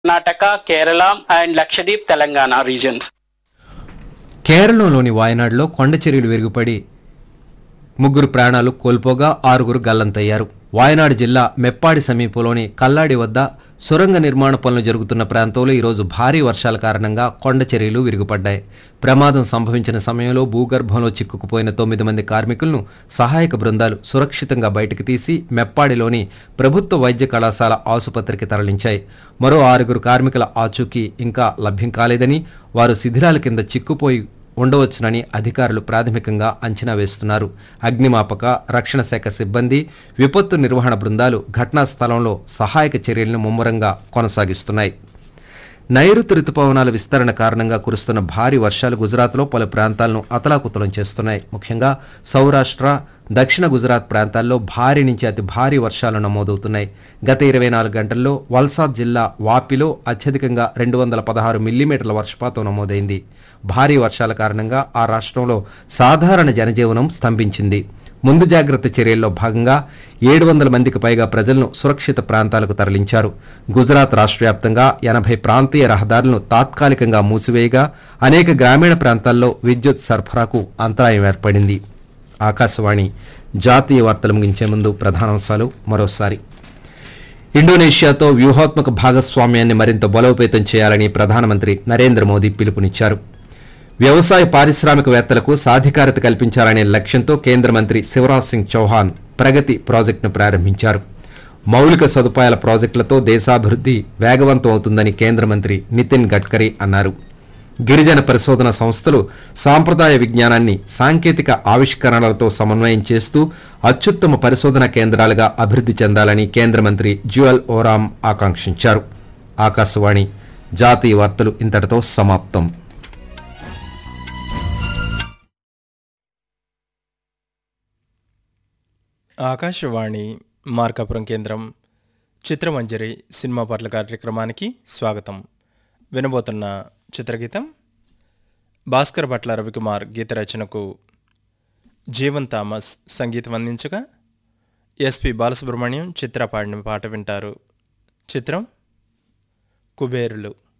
Karnataka Kerala and Lakshadweep Telangana regions కేరళలోని వాయనాడులో కొండ చర్యలు విరుగుపడి ముగ్గురు ప్రాణాలు కోల్పోగా ఆరుగురు గల్లంతయ్యారు వాయనాడు జిల్లా మెప్పాడి సమీపంలోని కల్లాడి వద్ద సొరంగ నిర్మాణ పనులు జరుగుతున్న ప్రాంతంలో ఈరోజు భారీ వర్షాల కారణంగా కొండ చర్యలు విరుగుపడ్డాయి ప్రమాదం సంభవించిన సమయంలో భూగర్భంలో చిక్కుకుపోయిన తొమ్మిది మంది కార్మికులను సహాయక బృందాలు సురక్షితంగా బయటకు తీసి మెప్పాడిలోని ప్రభుత్వ వైద్య కళాశాల ఆసుపత్రికి తరలించాయి మరో ఆరుగురు కార్మికుల ఆచూకీ ఇంకా లభ్యం కాలేదని వారు శిథిరాల కింద చిక్కుపోయి ఉండవచ్చునని అధికారులు ప్రాథమికంగా అంచనా వేస్తున్నారు అగ్నిమాపక రక్షణ శాఖ సిబ్బంది విపత్తు నిర్వహణ బృందాలు ఘటనా స్థలంలో సహాయక చర్యలను ముమ్మరంగా కొనసాగిస్తున్నాయి నైరుతి రుతుపవనాల విస్తరణ కారణంగా కురుస్తున్న భారీ వర్షాలు గుజరాత్లో పలు ప్రాంతాలను అతలాకుతలం చేస్తున్నాయి ముఖ్యంగా సౌరాష్ట్ర దక్షిణ గుజరాత్ ప్రాంతాల్లో భారీ నుంచి అతి భారీ వర్షాలు నమోదవుతున్నాయి గత ఇరవై నాలుగు గంటల్లో వల్సాద్ జిల్లా వాపిలో అత్యధికంగా రెండు వందల పదహారు మిల్లీమీటర్ల వర్షపాతం నమోదైంది భారీ వర్షాల కారణంగా ఆ రాష్ట్రంలో సాధారణ జనజీవనం స్తంభించింది ముందు జాగ్రత్త చర్యల్లో భాగంగా ఏడు వందల మందికి పైగా ప్రజలను సురక్షిత ప్రాంతాలకు తరలించారు గుజరాత్ రాష్ట్ర వ్యాప్తంగా ఎనభై ప్రాంతీయ రహదారులను తాత్కాలికంగా మూసివేయగా అనేక గ్రామీణ ప్రాంతాల్లో విద్యుత్ సరఫరాకు అంతరాయం ఏర్పడింది ఆకాశవాణి జాతీయ వార్తలు ముగించే ముందు ప్రధానాంశాలు మరోసారి ఇండోనేషియాతో వ్యూహాత్మక భాగస్వామ్యాన్ని మరింత బలోపేతం చేయాలని ప్రధానమంత్రి నరేంద్ర మోదీ పిలుపునిచ్చారు వ్యవసాయ పారిశ్రామికవేత్తలకు సాధికారత కల్పించాలనే లక్ష్యంతో కేంద్ర మంత్రి శివరాజ్ సింగ్ చౌహాన్ ప్రగతి ప్రాజెక్టును ప్రారంభించారు మౌలిక సదుపాయాల ప్రాజెక్టులతో దేశాభివృద్ధి వేగవంతం అవుతుందని కేంద్ర మంత్రి నితిన్ గడ్కరీ అన్నారు గిరిజన పరిశోధన సంస్థలు సాంప్రదాయ విజ్ఞానాన్ని సాంకేతిక ఆవిష్కరణలతో సమన్వయం చేస్తూ అత్యుత్తమ పరిశోధన కేంద్రాలుగా అభివృద్ధి చెందాలని కేంద్ర మంత్రి జ్యువల్ ఓరామ్ ఆకాంక్షించారు ఆకాశవాణి జాతీయ వార్తలు ఇంతటితో సమాప్తం ఆకాశవాణి మార్కాపురం కేంద్రం చిత్రమంజరి సినిమా పాటల కార్యక్రమానికి స్వాగతం వినబోతున్న చిత్రగీతం భాస్కర్ భట్ల రవికుమార్ గీత రచనకు జీవన్ థామస్ సంగీతం అందించగా ఎస్పి బాలసుబ్రహ్మణ్యం చిత్ర పాడిన పాట వింటారు చిత్రం కుబేరులు